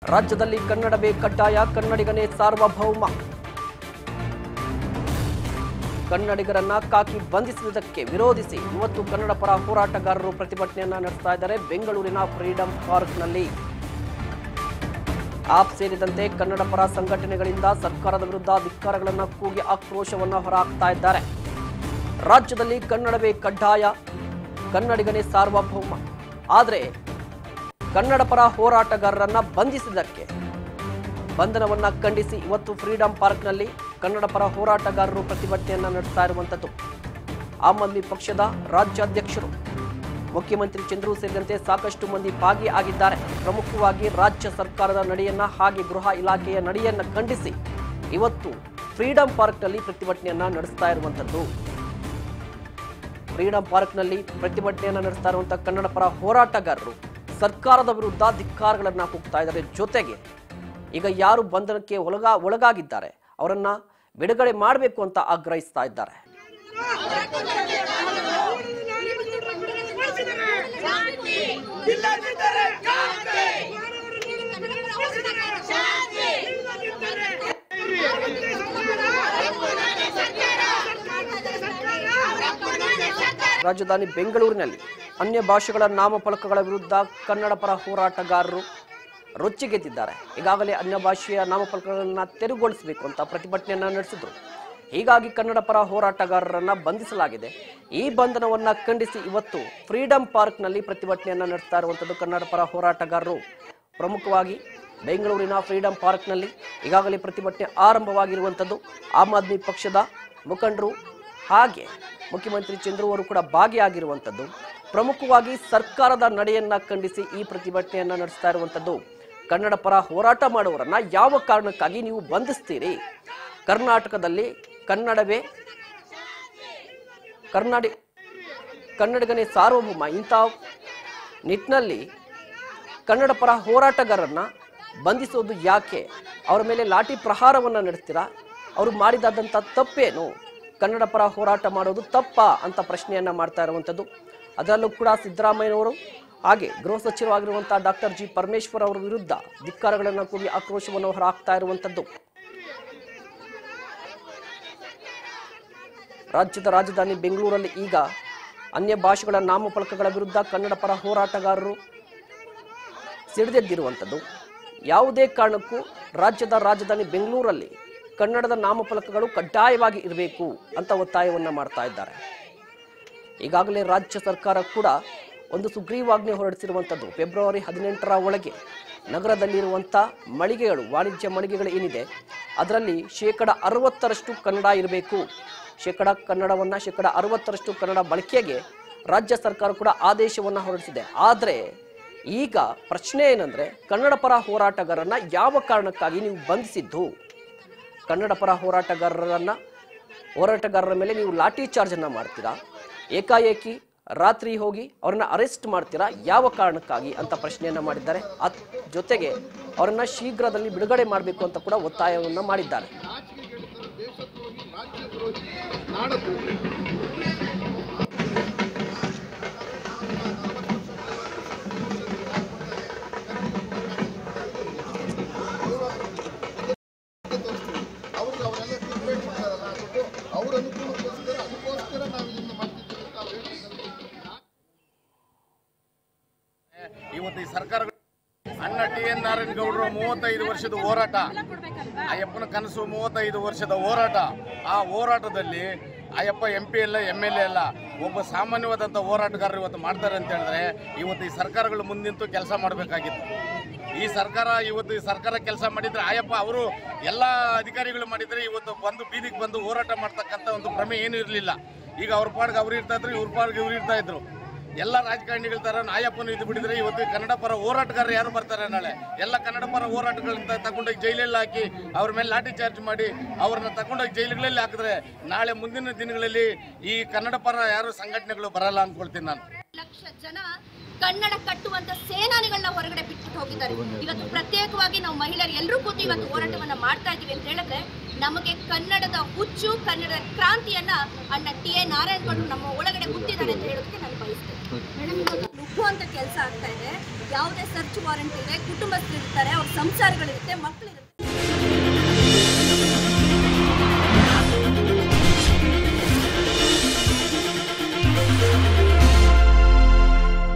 ರಾಜ್ಯದಲ್ಲಿ ಕನ್ನಡವೇ ಕಡ್ಡಾಯ ಕನ್ನಡಿಗನೇ ಸಾರ್ವಭೌಮ ಕನ್ನಡಿಗರನ್ನ ಕಾಕಿ ಬಂಧಿಸಿರುವುದಕ್ಕೆ ವಿರೋಧಿಸಿ ಇವತ್ತು ಕನ್ನಡ ಪರ ಹೋರಾಟಗಾರರು ಪ್ರತಿಭಟನೆಯನ್ನ ನಡೆಸ್ತಾ ಇದ್ದಾರೆ ಬೆಂಗಳೂರಿನ ಫ್ರೀಡಂ ಪಾರ್ಕ್ನಲ್ಲಿ ಆಪ್ ಸೇರಿದಂತೆ ಕನ್ನಡ ಪರ ಸಂಘಟನೆಗಳಿಂದ ಸರ್ಕಾರದ ವಿರುದ್ಧ ಧಿಕ್ಕಾರಗಳನ್ನ ಕೂಗಿ ಆಕ್ರೋಶವನ್ನ ಹೊರಹಾಕ್ತಾ ಇದ್ದಾರೆ ರಾಜ್ಯದಲ್ಲಿ ಕನ್ನಡವೇ ಕಡ್ಡಾಯ ಕನ್ನಡಿಗನೇ ಸಾರ್ವಭೌಮ ಆದರೆ ಕನ್ನಡ ಪರ ಹೋರಾಟಗಾರರನ್ನ ಬಂಧಿಸಿದ್ದಕ್ಕೆ ಬಂಧನವನ್ನ ಖಂಡಿಸಿ ಇವತ್ತು ಫ್ರೀಡಂ ಪಾರ್ಕ್ನಲ್ಲಿ ಕನ್ನಡ ಪರ ಹೋರಾಟಗಾರರು ಪ್ರತಿಭಟನೆಯನ್ನ ನಡೆಸ್ತಾ ಇರುವಂತದ್ದು ಆಮ್ ಆದ್ಮಿ ಪಕ್ಷದ ರಾಜ್ಯಾಧ್ಯಕ್ಷರು ಮುಖ್ಯಮಂತ್ರಿ ಚಂದ್ರು ಸೇರಿದಂತೆ ಸಾಕಷ್ಟು ಮಂದಿ ಭಾಗಿಯಾಗಿದ್ದಾರೆ ಪ್ರಮುಖವಾಗಿ ರಾಜ್ಯ ಸರ್ಕಾರದ ನಡೆಯನ್ನ ಹಾಗೆ ಗೃಹ ಇಲಾಖೆಯ ನಡೆಯನ್ನ ಖಂಡಿಸಿ ಇವತ್ತು ಫ್ರೀಡಂ ಪಾರ್ಕ್ನಲ್ಲಿ ಪ್ರತಿಭಟನೆಯನ್ನ ನಡೆಸ್ತಾ ಇರುವಂತದ್ದು ಫ್ರೀಡಂ ಪಾರ್ಕ್ನಲ್ಲಿ ಪ್ರತಿಭಟನೆಯನ್ನ ನಡೆಸ್ತಾ ಇರುವಂತಹ ಕನ್ನಡ ಪರ ಹೋರಾಟಗಾರರು ಸರ್ಕಾರದ ವಿರುದ್ಧ ಧಿಕ್ಕಾರಗಳನ್ನ ಕೂಗ್ತಾ ಇದ್ದಾರೆ ಜೊತೆಗೆ ಈಗ ಯಾರು ಬಂಧನಕ್ಕೆ ಒಳಗ ಒಳಗಾಗಿದ್ದಾರೆ ಅವರನ್ನ ಬಿಡುಗಡೆ ಮಾಡಬೇಕು ಅಂತ ಆಗ್ರಹಿಸ್ತಾ ಇದ್ದಾರೆ ಇಲ್ಲದಿದ್ದರೆ ಕಾಂತಿ ರಾಜಧಾನಿ ಬೆಂಗಳೂರಿನಲ್ಲಿ ಅನ್ಯ ಭಾಷೆಗಳ ನಾಮಫಲಕಗಳ ವಿರುದ್ಧ ಕನ್ನಡ ಪರ ಹೋರಾಟಗಾರರು ರೊಚ್ಚಿಗೆದ್ದಿದ್ದಾರೆ ಈಗಾಗಲೇ ಅನ್ಯ ಭಾಷೆಯ ನಾಮಫಲಕಗಳನ್ನು ತೆರವುಗೊಳಿಸಬೇಕು ಅಂತ ಪ್ರತಿಭಟನೆಯನ್ನ ನಡೆಸಿದ್ರು ಹೀಗಾಗಿ ಕನ್ನಡ ಪರ ಹೋರಾಟಗಾರರನ್ನ ಬಂಧಿಸಲಾಗಿದೆ ಈ ಬಂಧನವನ್ನ ಖಂಡಿಸಿ ಇವತ್ತು ಫ್ರೀಡಂ ಪಾರ್ಕ್ನಲ್ಲಿ ಪ್ರತಿಭಟನೆಯನ್ನ ನಡೆಸ್ತಾ ಇರುವಂಥದ್ದು ಕನ್ನಡ ಪರ ಹೋರಾಟಗಾರರು ಪ್ರಮುಖವಾಗಿ ಬೆಂಗಳೂರಿನ ಫ್ರೀಡಂ ಪಾರ್ಕ್ನಲ್ಲಿ ಈಗಾಗಲೇ ಪ್ರತಿಭಟನೆ ಆರಂಭವಾಗಿರುವಂಥದ್ದು ಆಮ್ ಆದ್ಮಿ ಪಕ್ಷದ ಮುಖಂಡರು ಹಾಗೆ ಮುಖ್ಯಮಂತ್ರಿ ಚಂದ್ರು ಅವರು ಕೂಡ ಭಾಗಿಯಾಗಿರುವಂಥದ್ದು ಪ್ರಮುಖವಾಗಿ ಸರ್ಕಾರದ ನಡೆಯನ್ನ ಖಂಡಿಸಿ ಈ ಪ್ರತಿಭಟನೆಯನ್ನ ನಡೆಸ್ತಾ ಇರುವಂಥದ್ದು ಕನ್ನಡ ಪರ ಹೋರಾಟ ಮಾಡುವವರನ್ನ ಯಾವ ಕಾರಣಕ್ಕಾಗಿ ನೀವು ಬಂಧಿಸ್ತೀರಿ ಕರ್ನಾಟಕದಲ್ಲಿ ಕನ್ನಡವೇ ಕರ್ನಾಡಿ ಕನ್ನಡಿಗನೇ ಸಾರ್ವಭೌಮ ಇಂಥ ನಿಟ್ಟಿನಲ್ಲಿ ಕನ್ನಡ ಪರ ಹೋರಾಟಗಾರರನ್ನ ಬಂಧಿಸೋದು ಯಾಕೆ ಅವರ ಮೇಲೆ ಲಾಠಿ ಪ್ರಹಾರವನ್ನ ನಡೆಸ್ತೀರಾ ಅವರು ಮಾಡಿದಾದಂಥ ತಪ್ಪೇನು ಕನ್ನಡ ಪರ ಹೋರಾಟ ಮಾಡೋದು ತಪ್ಪಾ ಅಂತ ಪ್ರಶ್ನೆಯನ್ನ ಮಾಡ್ತಾ ಇರುವಂಥದ್ದು ಅದರಲ್ಲೂ ಕೂಡ ಸಿದ್ದರಾಮಯ್ಯನವರು ಹಾಗೆ ಗೃಹ ಸಚಿವರಾಗಿರುವಂತಹ ಡಾಕ್ಟರ್ ಜಿ ಪರಮೇಶ್ವರ್ ಅವರ ವಿರುದ್ಧ ಧಿಕ್ಕಾರಗಳನ್ನು ಕೂಗಿ ಆಕ್ರೋಶವನ್ನು ಹೊರಹಾಕ್ತಾ ಇರುವಂಥದ್ದು ರಾಜ್ಯದ ರಾಜಧಾನಿ ಬೆಂಗಳೂರಲ್ಲಿ ಈಗ ಅನ್ಯ ಭಾಷೆಗಳ ನಾಮಫಲಕಗಳ ವಿರುದ್ಧ ಕನ್ನಡ ಪರ ಹೋರಾಟಗಾರರು ಸಿಡಿದೆದ್ದಿರುವಂಥದ್ದು ಯಾವುದೇ ಕಾರಣಕ್ಕೂ ರಾಜ್ಯದ ರಾಜಧಾನಿ ಬೆಂಗಳೂರಲ್ಲಿ ಕನ್ನಡದ ನಾಮಫಲಕಗಳು ಕಡ್ಡಾಯವಾಗಿ ಇರಬೇಕು ಅಂತ ಒತ್ತಾಯವನ್ನು ಮಾಡ್ತಾ ಇದ್ದಾರೆ ಈಗಾಗಲೇ ರಾಜ್ಯ ಸರ್ಕಾರ ಕೂಡ ಒಂದು ಸುಗ್ರೀವಾಜ್ಞೆ ಹೊರಡಿಸಿರುವಂಥದ್ದು ಫೆಬ್ರವರಿ ಹದಿನೆಂಟರ ಒಳಗೆ ನಗರದಲ್ಲಿರುವಂಥ ಮಳಿಗೆಗಳು ವಾಣಿಜ್ಯ ಮಳಿಗೆಗಳು ಏನಿದೆ ಅದರಲ್ಲಿ ಶೇಕಡ ಅರವತ್ತರಷ್ಟು ಕನ್ನಡ ಇರಬೇಕು ಶೇಕಡ ಕನ್ನಡವನ್ನು ಶೇಕಡ ಅರವತ್ತರಷ್ಟು ಕನ್ನಡ ಬಳಕೆಗೆ ರಾಜ್ಯ ಸರ್ಕಾರ ಕೂಡ ಆದೇಶವನ್ನು ಹೊರಡಿಸಿದೆ ಆದರೆ ಈಗ ಪ್ರಶ್ನೆ ಏನಂದ್ರೆ ಕನ್ನಡ ಪರ ಹೋರಾಟಗಾರರನ್ನ ಯಾವ ಕಾರಣಕ್ಕಾಗಿ ನೀವು ಬಂಧಿಸಿದ್ದು ಕನ್ನಡ ಪರ ಹೋರಾಟಗಾರರನ್ನ ಹೋರಾಟಗಾರರ ಮೇಲೆ ನೀವು ಲಾಠಿ ಚಾರ್ಜ್ ಅನ್ನ ಮಾಡ್ತೀರಾ ಏಕಾಏಕಿ ರಾತ್ರಿ ಹೋಗಿ ಅವ್ರನ್ನ ಅರೆಸ್ಟ್ ಮಾಡ್ತೀರಾ ಯಾವ ಕಾರಣಕ್ಕಾಗಿ ಅಂತ ಪ್ರಶ್ನೆಯನ್ನ ಮಾಡಿದ್ದಾರೆ ಅದ್ ಜೊತೆಗೆ ಅವರನ್ನ ಶೀಘ್ರದಲ್ಲಿ ಬಿಡುಗಡೆ ಮಾಡಬೇಕು ಅಂತ ಕೂಡ ಒತ್ತಾಯವನ್ನ ಮಾಡಿದ್ದಾರೆ ಅವ್ರಿಗೆ ಅವರೆಲ್ಲ ಟ್ರೀಟ್ಮೆಂಟ್ ಮಾಡ್ತಾರಲ್ಲ ಅದಕ್ಕೆ ಅವ್ರ ಅನುಕೂಲಕ್ಕೋಸ್ಕರ ಅದಕ್ಕೋಸ್ಕರ ನಾವು ಇದನ್ನ ಮಾಡ್ತಿದ್ದೀವಿ ಅಂತ ಅವ್ರು ಹೇಳ್ತಿದ್ದಾರೆ ಇವತ್ತು ಈ ಸರ್ಕಾರ ಅಣ್ಣ ಟಿ ಎನ್ ನಾರಾಯಣ ಗೌಡರು ಮೂವತ್ತೈದು ವರ್ಷದ ಹೋರಾಟ ಅಯ್ಯಪ್ಪನ ಕನಸು ಮೂವತ್ತೈದು ವರ್ಷದ ಹೋರಾಟ ಆ ಹೋರಾಟದಲ್ಲಿ ಅಯ್ಯಪ್ಪ ಎಂ ಪಿ ಎಲ್ಲ ಎಮ್ ಎಲ್ ಎ ಅಲ್ಲ ಒಬ್ಬ ಸಾಮಾನ್ಯವಾದಂಥ ಹೋರಾಟಗಾರರು ಇವತ್ತು ಮಾಡ್ತಾರೆ ಅಂತ ಹೇಳಿದ್ರೆ ಇವತ್ತು ಈ ಸರ್ಕಾರಗಳು ಮುಂದಿಂತು ಕೆಲಸ ಮಾಡಬೇಕಾಗಿತ್ತು ಈ ಸರ್ಕಾರ ಇವತ್ತು ಈ ಸರ್ಕಾರ ಕೆಲಸ ಮಾಡಿದ್ರೆ ಆಯಪ್ಪ ಅವರು ಎಲ್ಲ ಅಧಿಕಾರಿಗಳು ಮಾಡಿದ್ರೆ ಇವತ್ತು ಬಂದು ಬೀದಿಗೆ ಬಂದು ಹೋರಾಟ ಮಾಡ್ತಕ್ಕಂಥ ಒಂದು ಭ್ರಮೆ ಏನೂ ಇರಲಿಲ್ಲ ಈಗ ಅವ್ರ ಪಾಡ್ಗೆ ಅವ್ರು ಇರ್ತಾ ಇದ್ರು ಇವ್ರ ಪಾಡ್ಗೆ ಇವ್ರು ಇರ್ತಾ ಇದ್ರು ಎಲ್ಲ ರಾಜಕಾರಣಿಗಳ ತರ ನಾಯಪ್ಪನು ಇದು ಬಿಡಿದ್ರೆ ಇವತ್ತು ಕನ್ನಡ ಪರ ಹೋರಾಟಗಾರರು ಯಾರು ಬರ್ತಾರೆ ನಾಳೆ ಎಲ್ಲ ಕನ್ನಡ ಪರ ಹೋರಾಟಗಳನ್ನ ತಗೊಂಡೋಗಿ ಜೈಲಲ್ಲಿ ಹಾಕಿ ಅವ್ರ ಮೇಲೆ ಲಾಠಿ ಚಾರ್ಜ್ ಮಾಡಿ ಅವ್ರನ್ನ ತಗೊಂಡೋಗಿ ಜೈಲುಗಳಲ್ಲಿ ಹಾಕಿದ್ರೆ ನಾಳೆ ಮುಂದಿನ ದಿನಗಳಲ್ಲಿ ಈ ಕನ್ನಡ ಪರ ಯಾರು ಸಂಘಟನೆಗಳು ಬರಲ್ಲ ಅನ್ಕೊಳ್ತೀನಿ ನಾನು ಲಕ್ಷ ಜನ ಕನ್ನಡ ಕಟ್ಟುವಂತ ಸೇನಾನಿಗಳನ್ನ ಹೊರಗಡೆ ಬಿಟ್ಬಿಟ್ಟು ಹೋಗಿದ್ದಾರೆ ಇವತ್ತು ಪ್ರತ್ಯೇಕವಾಗಿ ನಾವು ಮಹಿಳೆಯರು ಎಲ್ಲರೂ ಕೂತು ಇವತ್ತು ಹೋರಾಟವನ್ನ ಮಾಡ್ತಾ ಇದೀವಿ ಅಂತ ಹೇಳಿದ್ರೆ ನಮಗೆ ಕನ್ನಡದ ಹುಚ್ಚು ಕನ್ನಡದ ಕ್ರಾಂತಿಯನ್ನ ಅಣ್ಣ ಟಿ ಎ ನಾರಾಯಣಗೌಡರು ನಮ್ಮ ಒಳಗಡೆ ಹುಟ್ಟಿದ್ದಾರೆ ಅಂತ ಹೇಳೋದಕ್ಕೆ ನಾನು ಬಯಸ್ತೇನೆ ನುಗ್ಗುವಂತ ಕೆಲಸ ಆಗ್ತಾ ಇದೆ ಯಾವುದೇ ಸರ್ಚ್ ವಾರೆಂಟ್ ಇದೆ ಕುಟುಂಬಸ್ಥರಿರ್ತಾರೆ ಅವ್ರ ಸಂಸಾರಗಳಿರುತ್ತೆ ಮಕ್ಕಳಿರುತ್ತೆ